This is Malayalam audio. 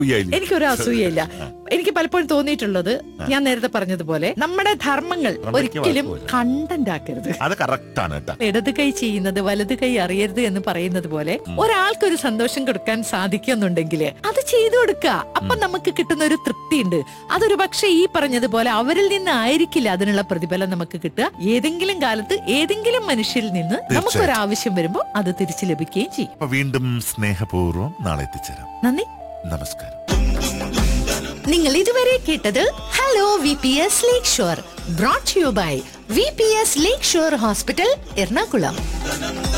അസൂയയില്ല. എനിക്കൊരു അസൂയയില്ല എനിക്ക് പലപ്പോഴും തോന്നിയിട്ടുള്ളത് ഞാൻ നേരത്തെ പറഞ്ഞതുപോലെ നമ്മുടെ ധർമ്മങ്ങൾ ധർമ്മയ്ക്ക് ഒരിക്കലും വഴക്കമില്ല. കണ്ടന്റ് ആക്കരുത് അത് കറക്റ്റ് ആണ് കേട്ടോ ഇടത് കൈ ചെയ്യുന്നത് വലത് കൈ അറിയരുത് എന്ന് പറയുന്നത് പോലെ ഒരാൾക്കൊരു സന്തോഷം കൊടുക്കാൻ സാധിക്കുന്നുണ്ടെങ്കിൽ അത് ചെയ്തു കൊടുക്കുക അപ്പൊ നമുക്ക് കിട്ടുന്ന ഒരു തൃപ്തിയുണ്ട് അതൊരു പക്ഷെ ഈ പറഞ്ഞതുപോലെ അവരിൽ നിന്ന് ആയിരിക്കില്ല അതിനുള്ള പ്രതിഫലം നമുക്ക് കിട്ടുക ഏതെങ്കിലും കാലത്ത് ഏതെങ്കിലും മനുഷ്യരിൽ നിന്ന് നമുക്കൊരു ആവശ്യം വരുമ്പോൾ അത് തിരിച്ചു ലഭിക്കുകയും ചെയ്യും അപ്പൊ വീണ്ടും സ്നേഹപൂർവ്വം നാളെ എത്തിച്ചേരാം നന്ദി നമസ്കാരം നിങ്ങൾ ഇതുവരെ കേട്ടത് hello V P S Lakeshore brought you by V P S Lakeshore hospital Ernakulam